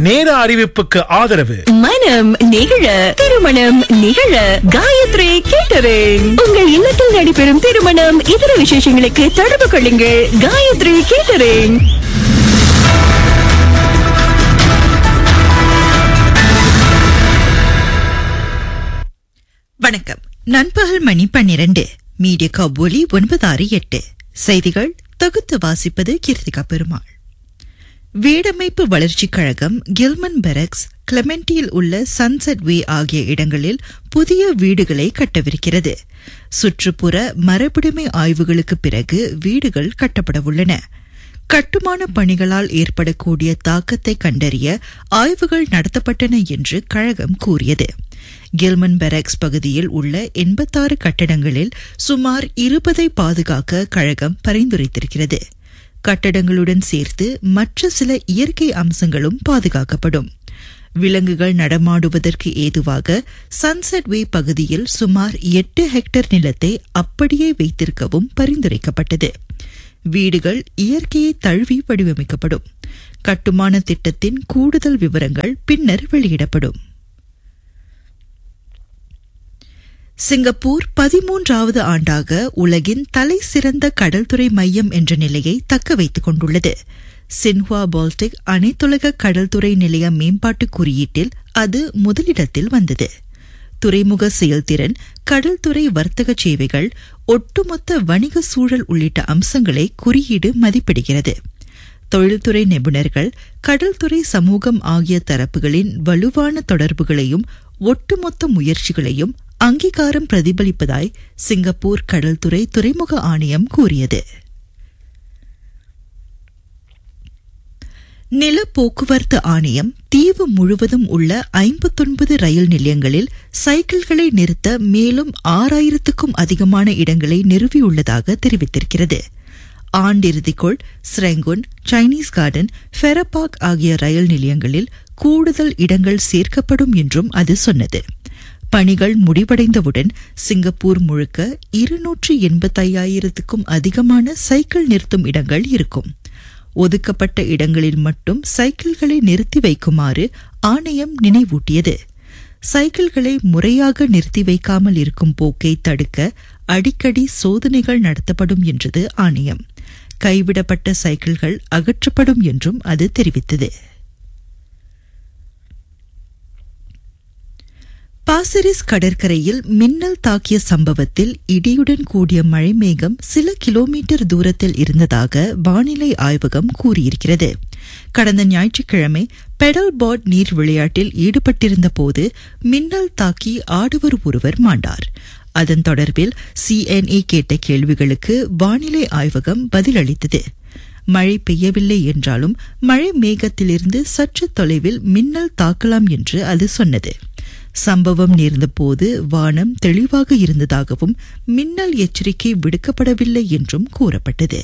நேர அறிவிப்புக்கு ஆதரவு மனம் நிகழ திருமணம் நிகழ காயத்ரி கேட்டரிங் உங்கள் இல்லத்தில் நடைபெறும் திருமணம் இதர விசேஷங்களுக்கு தொடர்பு கொள்ளுங்கள் காயத்ரி கேட்டரிங் வணக்கம் நண்பகல் மணி பன்னிரண்டு மீடியா ஒலி ஒன்பது ஆறு எட்டு செய்திகள் தொகுத்து வாசிப்பது கீர்த்திகா பெருமாள் வீடமைப்பு வளர்ச்சிக் கழகம் கில்மன் பெரக்ஸ் கிளமெண்டியில் உள்ள சன்செட் வே ஆகிய இடங்களில் புதிய வீடுகளை கட்டவிருக்கிறது சுற்றுப்புற மரபுடைமை ஆய்வுகளுக்கு பிறகு வீடுகள் கட்டப்படவுள்ளன கட்டுமான பணிகளால் ஏற்படக்கூடிய தாக்கத்தை கண்டறிய ஆய்வுகள் நடத்தப்பட்டன என்று கழகம் கூறியது கில்மன் பெரக்ஸ் பகுதியில் உள்ள எண்பத்தாறு கட்டடங்களில் சுமார் இருபதை பாதுகாக்க கழகம் பரிந்துரைத்திருக்கிறது கட்டடங்களுடன் சேர்த்து மற்ற சில இயற்கை அம்சங்களும் பாதுகாக்கப்படும் விலங்குகள் நடமாடுவதற்கு ஏதுவாக சன்செட் வே பகுதியில் சுமார் எட்டு ஹெக்டேர் நிலத்தை அப்படியே வைத்திருக்கவும் பரிந்துரைக்கப்பட்டது வீடுகள் இயற்கையை தழுவி வடிவமைக்கப்படும் கட்டுமான திட்டத்தின் கூடுதல் விவரங்கள் பின்னர் வெளியிடப்படும் சிங்கப்பூர் பதிமூன்றாவது ஆண்டாக உலகின் தலை சிறந்த கடல்துறை மையம் என்ற நிலையை தக்க வைத்துக் கொண்டுள்ளது சின்ஹுவா பால்டிக் அனைத்துலக கடல்துறை நிலைய மேம்பாட்டு குறியீட்டில் அது முதலிடத்தில் வந்தது துறைமுக செயல்திறன் கடல்துறை வர்த்தக சேவைகள் ஒட்டுமொத்த வணிக சூழல் உள்ளிட்ட அம்சங்களை குறியீடு மதிப்பிடுகிறது தொழில்துறை நிபுணர்கள் கடல்துறை சமூகம் ஆகிய தரப்புகளின் வலுவான தொடர்புகளையும் ஒட்டுமொத்த முயற்சிகளையும் அங்கீகாரம் பிரதிபலிப்பதாய் சிங்கப்பூர் கடல்துறை துறைமுக ஆணையம் கூறியது நில போக்குவரத்து ஆணையம் தீவு முழுவதும் உள்ள ஐம்பத்தொன்பது ரயில் நிலையங்களில் சைக்கிள்களை நிறுத்த மேலும் ஆறாயிரத்துக்கும் அதிகமான இடங்களை நிறுவியுள்ளதாக தெரிவித்திருக்கிறது ஆண்டிறுதிக்குள் ஸ்ரெங்குன் சைனீஸ் கார்டன் ஃபெரபாக் ஆகிய ரயில் நிலையங்களில் கூடுதல் இடங்கள் சேர்க்கப்படும் என்றும் அது சொன்னது பணிகள் முடிவடைந்தவுடன் சிங்கப்பூர் முழுக்க இருநூற்றி எண்பத்தையாயிரத்துக்கும் அதிகமான சைக்கிள் நிறுத்தும் இடங்கள் இருக்கும் ஒதுக்கப்பட்ட இடங்களில் மட்டும் சைக்கிள்களை நிறுத்தி வைக்குமாறு ஆணையம் நினைவூட்டியது சைக்கிள்களை முறையாக நிறுத்தி வைக்காமல் இருக்கும் போக்கை தடுக்க அடிக்கடி சோதனைகள் நடத்தப்படும் என்றது ஆணையம் கைவிடப்பட்ட சைக்கிள்கள் அகற்றப்படும் என்றும் அது தெரிவித்தது பாசரிஸ் கடற்கரையில் மின்னல் தாக்கிய சம்பவத்தில் இடியுடன் கூடிய மழை மேகம் சில கிலோமீட்டர் தூரத்தில் இருந்ததாக வானிலை ஆய்வகம் கூறியிருக்கிறது கடந்த ஞாயிற்றுக்கிழமை பெடல் பாட் நீர் விளையாட்டில் ஈடுபட்டிருந்த போது மின்னல் தாக்கி ஆடுவர் ஒருவர் மாண்டார் அதன் தொடர்பில் சிஎன்ஏ கேட்ட கேள்விகளுக்கு வானிலை ஆய்வகம் பதிலளித்தது மழை பெய்யவில்லை என்றாலும் மழை மேகத்திலிருந்து சற்று தொலைவில் மின்னல் தாக்கலாம் என்று அது சொன்னது சம்பவம் நேர்ந்தபோது வானம் தெளிவாக இருந்ததாகவும் மின்னல் எச்சரிக்கை விடுக்கப்படவில்லை என்றும் கூறப்பட்டது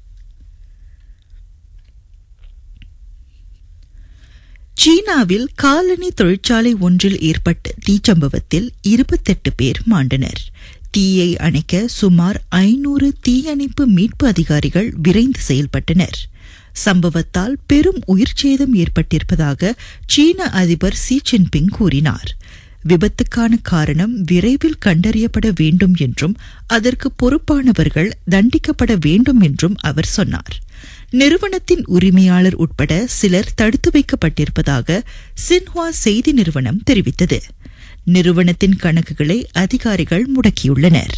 சீனாவில் காலனி தொழிற்சாலை ஒன்றில் ஏற்பட்ட தீச்சம்பவத்தில் இருபத்தெட்டு பேர் மாண்டனர் தீயை அணைக்க சுமார் ஐநூறு தீயணைப்பு மீட்பு அதிகாரிகள் விரைந்து செயல்பட்டனர் சம்பவத்தால் பெரும் உயிர்ச்சேதம் ஏற்பட்டிருப்பதாக சீன அதிபர் சி ஜின்பிங் கூறினார் விபத்துக்கான காரணம் விரைவில் கண்டறியப்பட வேண்டும் என்றும் அதற்கு பொறுப்பானவர்கள் தண்டிக்கப்பட வேண்டும் என்றும் அவர் சொன்னார் நிறுவனத்தின் உரிமையாளர் உட்பட சிலர் தடுத்து வைக்கப்பட்டிருப்பதாக சின்ஹுவா செய்தி நிறுவனம் தெரிவித்தது நிறுவனத்தின் கணக்குகளை அதிகாரிகள் முடக்கியுள்ளனர்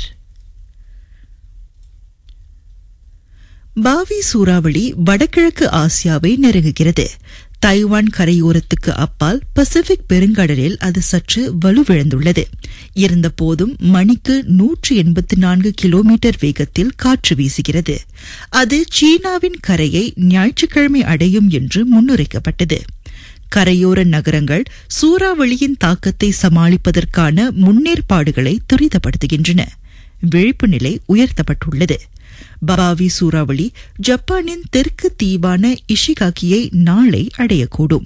பாவி சூறாவளி வடகிழக்கு ஆசியாவை நெருங்குகிறது தைவான் கரையோரத்துக்கு அப்பால் பசிபிக் பெருங்கடலில் அது சற்று வலுவிழந்துள்ளது இருந்தபோதும் மணிக்கு நூற்று எண்பத்தி நான்கு கிலோமீட்டர் வேகத்தில் காற்று வீசுகிறது அது சீனாவின் கரையை ஞாயிற்றுக்கிழமை அடையும் என்று முன்னுரைக்கப்பட்டது கரையோர நகரங்கள் சூறாவளியின் தாக்கத்தை சமாளிப்பதற்கான முன்னேற்பாடுகளை துரிதப்படுத்துகின்றன விழிப்பு நிலை உயர்த்தப்பட்டுள்ளது பபாவி சூறாவளி ஜப்பானின் தெற்கு தீவான இஷிகாக்கியை நாளை அடையக்கூடும்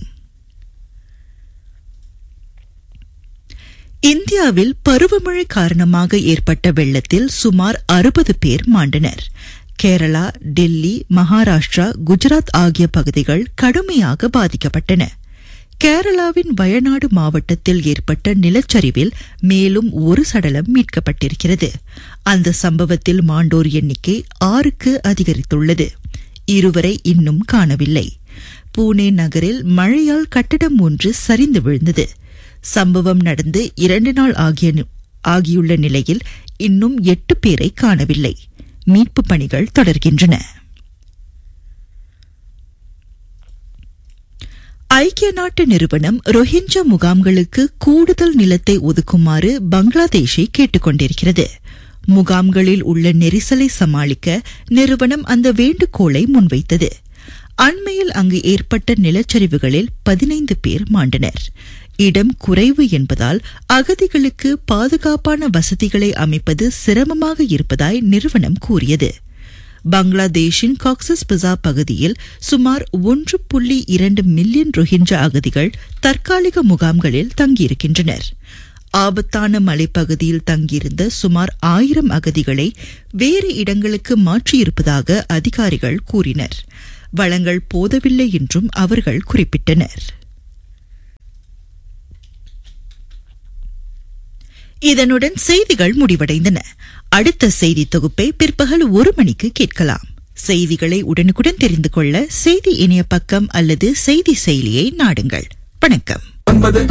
இந்தியாவில் பருவமழை காரணமாக ஏற்பட்ட வெள்ளத்தில் சுமார் அறுபது பேர் மாண்டனர் கேரளா டெல்லி மகாராஷ்டிரா குஜராத் ஆகிய பகுதிகள் கடுமையாக பாதிக்கப்பட்டன கேரளாவின் வயநாடு மாவட்டத்தில் ஏற்பட்ட நிலச்சரிவில் மேலும் ஒரு சடலம் மீட்கப்பட்டிருக்கிறது அந்த சம்பவத்தில் மாண்டோர் எண்ணிக்கை ஆறுக்கு அதிகரித்துள்ளது இருவரை இன்னும் காணவில்லை பூனே நகரில் மழையால் கட்டடம் ஒன்று சரிந்து விழுந்தது சம்பவம் நடந்து இரண்டு நாள் ஆகிய ஆகியுள்ள நிலையில் இன்னும் எட்டு பேரை காணவில்லை மீட்பு பணிகள் தொடர்கின்றன ஐக்கிய நாட்டு நிறுவனம் ரோஹிஞ்சா முகாம்களுக்கு கூடுதல் நிலத்தை ஒதுக்குமாறு பங்களாதேஷை கேட்டுக் கொண்டிருக்கிறது முகாம்களில் உள்ள நெரிசலை சமாளிக்க நிறுவனம் அந்த வேண்டுகோளை முன்வைத்தது அண்மையில் அங்கு ஏற்பட்ட நிலச்சரிவுகளில் பதினைந்து பேர் மாண்டனர் இடம் குறைவு என்பதால் அகதிகளுக்கு பாதுகாப்பான வசதிகளை அமைப்பது சிரமமாக இருப்பதாய் நிறுவனம் கூறியது பங்களாதேஷின் காக்சஸ் பஜார் பகுதியில் சுமார் ஒன்று புள்ளி இரண்டு மில்லியன் ரோஹிஞ்சா அகதிகள் தற்காலிக முகாம்களில் தங்கியிருக்கின்றனர் ஆபத்தான மலைப்பகுதியில் தங்கியிருந்த சுமார் ஆயிரம் அகதிகளை வேறு இடங்களுக்கு மாற்றியிருப்பதாக அதிகாரிகள் கூறினர் வளங்கள் போதவில்லை என்றும் அவர்கள் குறிப்பிட்டனர் இதனுடன் செய்திகள் முடிவடைந்தன அடுத்த செய்தி தொகுப்பை பிற்பகல் ஒரு மணிக்கு கேட்கலாம் செய்திகளை உடனுக்குடன் தெரிந்து கொள்ள செய்தி இணைய பக்கம் அல்லது செய்தி செயலியை நாடுங்கள் வணக்கம்